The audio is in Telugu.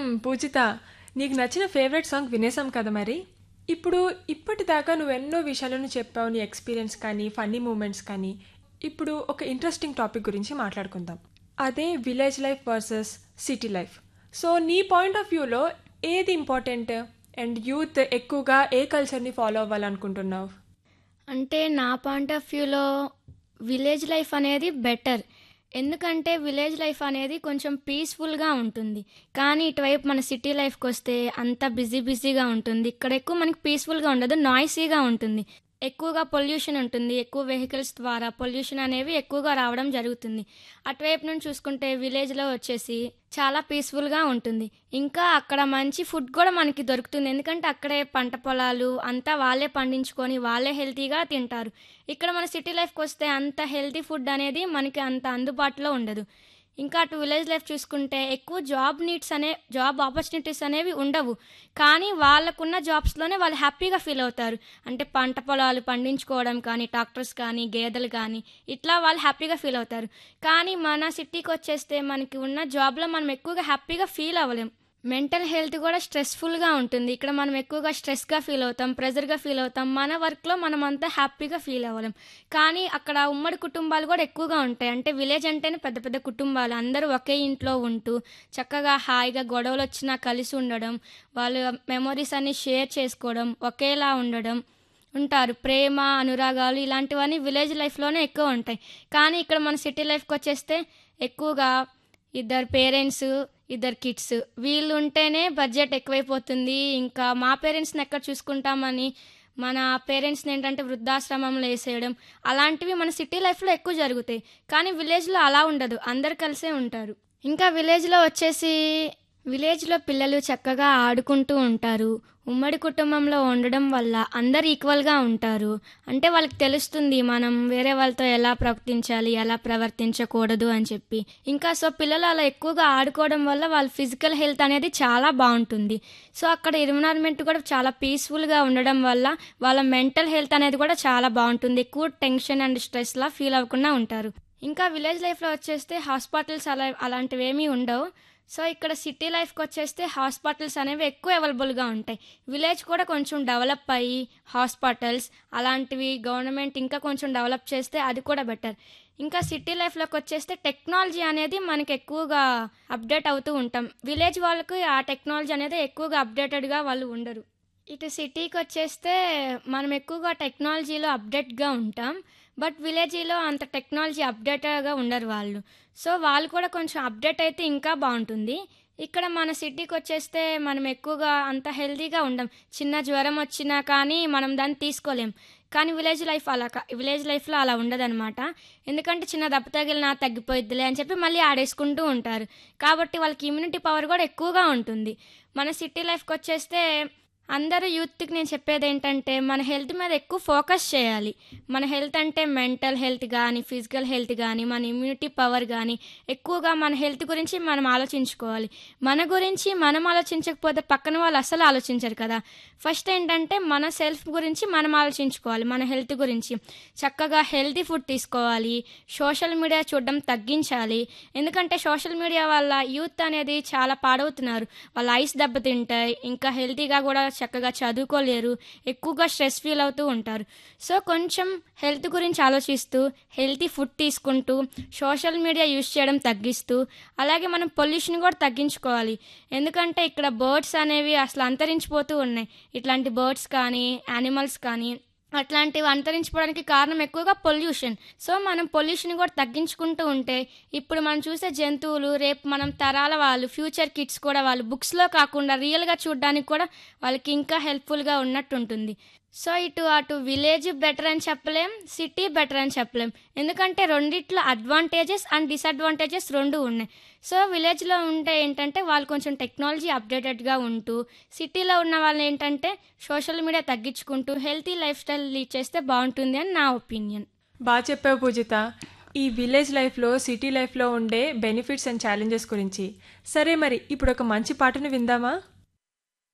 మ్మ్, పూజిత నీకు నచ్చిన ఫేవరెట్ సాంగ్ వినేసాం కదా మరి ఇప్పుడు ఇప్పటిదాకా నువ్వు ఎన్నో విషయాలను చెప్పావు నీ ఎక్స్పీరియన్స్ కానీ ఫన్నీ మూమెంట్స్ కానీ ఇప్పుడు ఒక ఇంట్రెస్టింగ్ టాపిక్ గురించి మాట్లాడుకుందాం అదే village life versus city life so నీ పాయింట్ ఆఫ్ వ్యూలో ఏది ఇంపార్టెంట్ అండ్ యూత్ ఎక్కువగా ఏ కల్చర్ని ఫాలో అవ్వాలనుకుంటున్నావు అంటే నా పాయింట్ ఆఫ్ వ్యూలో విలేజ్ లైఫ్ అనేది బెటర్ ఎందుకంటే విలేజ్ లైఫ్ అనేది కొంచెం పీస్ఫుల్గా ఉంటుంది కానీ ఇటువైపు మన సిటీ లైఫ్కి వస్తే అంత బిజీ బిజీగా ఉంటుంది ఇక్కడ ఎక్కువ మనకి పీస్ఫుల్గా ఉండదు నాయిసీగా ఉంటుంది ఎక్కువగా పొల్యూషన్ ఉంటుంది ఎక్కువ వెహికల్స్ ద్వారా పొల్యూషన్ అనేవి ఎక్కువగా రావడం జరుగుతుంది అటువైపు నుంచి చూసుకుంటే విలేజ్లో వచ్చేసి చాలా పీస్ఫుల్గా ఉంటుంది ఇంకా అక్కడ మంచి ఫుడ్ కూడా మనకి దొరుకుతుంది ఎందుకంటే అక్కడే పంట పొలాలు అంతా వాళ్ళే పండించుకొని వాళ్ళే హెల్తీగా తింటారు ఇక్కడ మన సిటీ లైఫ్కి వస్తే అంత హెల్తీ ఫుడ్ అనేది మనకి అంత అందుబాటులో ఉండదు ఇంకా అటు విలేజ్ లైఫ్ చూసుకుంటే ఎక్కువ జాబ్ నీడ్స్ అనే జాబ్ ఆపర్చునిటీస్ అనేవి ఉండవు కానీ వాళ్ళకున్న జాబ్స్లోనే వాళ్ళు హ్యాపీగా ఫీల్ అవుతారు అంటే పంట పొలాలు పండించుకోవడం కానీ ట్రాక్టర్స్ కానీ గేదెలు కానీ ఇట్లా వాళ్ళు హ్యాపీగా ఫీల్ అవుతారు కానీ మన సిటీకి వచ్చేస్తే మనకి ఉన్న జాబ్లో మనం ఎక్కువగా హ్యాపీగా ఫీల్ అవ్వలేం మెంటల్ హెల్త్ కూడా స్ట్రెస్ఫుల్గా ఉంటుంది ఇక్కడ మనం ఎక్కువగా స్ట్రెస్గా ఫీల్ అవుతాం ప్రెజర్గా ఫీల్ అవుతాం మన వర్క్లో మనం అంతా హ్యాపీగా ఫీల్ అవ్వలేం కానీ అక్కడ ఉమ్మడి కుటుంబాలు కూడా ఎక్కువగా ఉంటాయి అంటే విలేజ్ అంటేనే పెద్ద పెద్ద కుటుంబాలు అందరూ ఒకే ఇంట్లో ఉంటూ చక్కగా హాయిగా గొడవలు వచ్చినా కలిసి ఉండడం వాళ్ళ మెమొరీస్ అన్ని షేర్ చేసుకోవడం ఒకేలా ఉండడం ఉంటారు ప్రేమ అనురాగాలు ఇలాంటివన్నీ విలేజ్ లైఫ్లోనే ఎక్కువ ఉంటాయి కానీ ఇక్కడ మన సిటీ లైఫ్కి వచ్చేస్తే ఎక్కువగా ఇద్దరు పేరెంట్స్ ఇద్దరు కిడ్స్ వీళ్ళు ఉంటేనే బడ్జెట్ ఎక్కువైపోతుంది ఇంకా మా పేరెంట్స్ని ఎక్కడ చూసుకుంటామని మన పేరెంట్స్ని ఏంటంటే వృద్ధాశ్రమంలో వేసేయడం అలాంటివి మన సిటీ లైఫ్లో ఎక్కువ జరుగుతాయి కానీ విలేజ్లో అలా ఉండదు అందరు కలిసే ఉంటారు ఇంకా విలేజ్లో వచ్చేసి విలేజ్లో పిల్లలు చక్కగా ఆడుకుంటూ ఉంటారు ఉమ్మడి కుటుంబంలో ఉండడం వల్ల అందరు ఈక్వల్గా ఉంటారు అంటే వాళ్ళకి తెలుస్తుంది మనం వేరే వాళ్ళతో ఎలా ప్రవర్తించాలి ఎలా ప్రవర్తించకూడదు అని చెప్పి ఇంకా సో పిల్లలు అలా ఎక్కువగా ఆడుకోవడం వల్ల వాళ్ళ ఫిజికల్ హెల్త్ అనేది చాలా బాగుంటుంది సో అక్కడ ఎన్విరాన్మెంట్ కూడా చాలా పీస్ఫుల్గా ఉండడం వల్ల వాళ్ళ మెంటల్ హెల్త్ అనేది కూడా చాలా బాగుంటుంది ఎక్కువ టెన్షన్ అండ్ స్ట్రెస్లా ఫీల్ అవ్వకుండా ఉంటారు ఇంకా విలేజ్ లైఫ్లో వచ్చేస్తే హాస్పిటల్స్ అలా అలాంటివి ఏమీ ఉండవు సో ఇక్కడ సిటీ లైఫ్కి వచ్చేస్తే హాస్పిటల్స్ అనేవి ఎక్కువ అవైలబుల్గా ఉంటాయి విలేజ్ కూడా కొంచెం డెవలప్ అయ్యి హాస్పిటల్స్ అలాంటివి గవర్నమెంట్ ఇంకా కొంచెం డెవలప్ చేస్తే అది కూడా బెటర్ ఇంకా సిటీ లైఫ్లోకి వచ్చేస్తే టెక్నాలజీ అనేది మనకి ఎక్కువగా అప్డేట్ అవుతూ ఉంటాం విలేజ్ వాళ్ళకి ఆ టెక్నాలజీ అనేది ఎక్కువగా అప్డేటెడ్గా వాళ్ళు ఉండరు ఇటు సిటీకి వచ్చేస్తే మనం ఎక్కువగా టెక్నాలజీలో అప్డేట్గా ఉంటాం బట్ విలేజ్లో అంత టెక్నాలజీ అప్డేటెడ్గా ఉండరు వాళ్ళు సో వాళ్ళు కూడా కొంచెం అప్డేట్ అయితే ఇంకా బాగుంటుంది ఇక్కడ మన సిటీకి వచ్చేస్తే మనం ఎక్కువగా అంత హెల్తీగా ఉండం చిన్న జ్వరం వచ్చినా కానీ మనం దాన్ని తీసుకోలేం కానీ విలేజ్ లైఫ్ అలా కా- విలేజ్ లైఫ్లో అలా ఉండదన్నమాట ఎందుకంటే చిన్న దెబ్బ తగిలినా తగ్గిపోయిద్దిలే అని చెప్పి మళ్ళీ ఆడేసుకుంటూ ఉంటారు కాబట్టి వాళ్ళకి ఇమ్యూనిటీ పవర్ కూడా ఎక్కువగా ఉంటుంది మన సిటీ లైఫ్కి వచ్చేస్తే అందరూ యూత్కి నేను చెప్పేది ఏంటంటే మన హెల్త్ మీద ఎక్కువ ఫోకస్ చేయాలి మన హెల్త్ అంటే మెంటల్ హెల్త్ కానీ ఫిజికల్ హెల్త్ కానీ మన ఇమ్యూనిటీ పవర్ కానీ ఎక్కువగా మన హెల్త్ గురించి మనం ఆలోచించుకోవాలి మన గురించి మనం ఆలోచించకపోతే పక్కన వాళ్ళు అసలు ఆలోచించరు కదా ఫస్ట్ ఏంటంటే మన సెల్ఫ్ గురించి మనం ఆలోచించుకోవాలి మన హెల్త్ గురించి చక్కగా హెల్తీ ఫుడ్ తీసుకోవాలి సోషల్ మీడియా చూడడం తగ్గించాలి ఎందుకంటే సోషల్ మీడియా వల్ల యూత్ అనేది చాలా పాడవుతున్నారు వాళ్ళ ఐస్ దెబ్బతింటాయి ఇంకా హెల్తీగా కూడా చక్కగా చదువుకోలేరు ఎక్కువగా స్ట్రెస్ ఫీల్ అవుతూ ఉంటారు సో కొంచెం హెల్త్ గురించి ఆలోచిస్తూ హెల్తీ ఫుడ్ తీసుకుంటూ సోషల్ మీడియా యూస్ చేయడం తగ్గిస్తూ అలాగే మనం పొల్యూషన్ కూడా తగ్గించుకోవాలి ఎందుకంటే ఇక్కడ బర్డ్స్ అనేవి అసలు అంతరించిపోతూ ఉన్నాయి ఇట్లాంటి బర్డ్స్ కానీ యానిమల్స్ కానీ అట్లాంటివి అంతరించిపోవడానికి కారణం ఎక్కువగా పొల్యూషన్ సో మనం పొల్యూషన్ కూడా తగ్గించుకుంటూ ఉంటే ఇప్పుడు మనం చూసే జంతువులు రేపు మనం తరాల వాళ్ళు ఫ్యూచర్ కిడ్స్ కూడా వాళ్ళు బుక్స్లో కాకుండా రియల్గా చూడడానికి కూడా వాళ్ళకి ఇంకా హెల్ప్ఫుల్గా ఉన్నట్టు ఉంటుంది సో ఇటు అటు విలేజ్ బెటర్ అని చెప్పలేం సిటీ బెటర్ అని చెప్పలేం ఎందుకంటే రెండిట్లో అడ్వాంటేజెస్ అండ్ డిసడ్వాంటేజెస్ రెండు ఉన్నాయి సో విలేజ్లో ఉంటే ఏంటంటే వాళ్ళు కొంచెం టెక్నాలజీ అప్డేటెడ్గా ఉంటూ సిటీలో ఉన్న వాళ్ళు ఏంటంటే సోషల్ మీడియా తగ్గించుకుంటూ హెల్తీ లైఫ్ స్టైల్ లీడ్ చేస్తే బాగుంటుంది అని నా ఒపీనియన్ బాగా చెప్పావు పూజిత ఈ విలేజ్ లైఫ్లో సిటీ లైఫ్లో ఉండే బెనిఫిట్స్ అండ్ ఛాలెంజెస్ గురించి సరే మరి ఇప్పుడు ఒక మంచి పాటను విందామా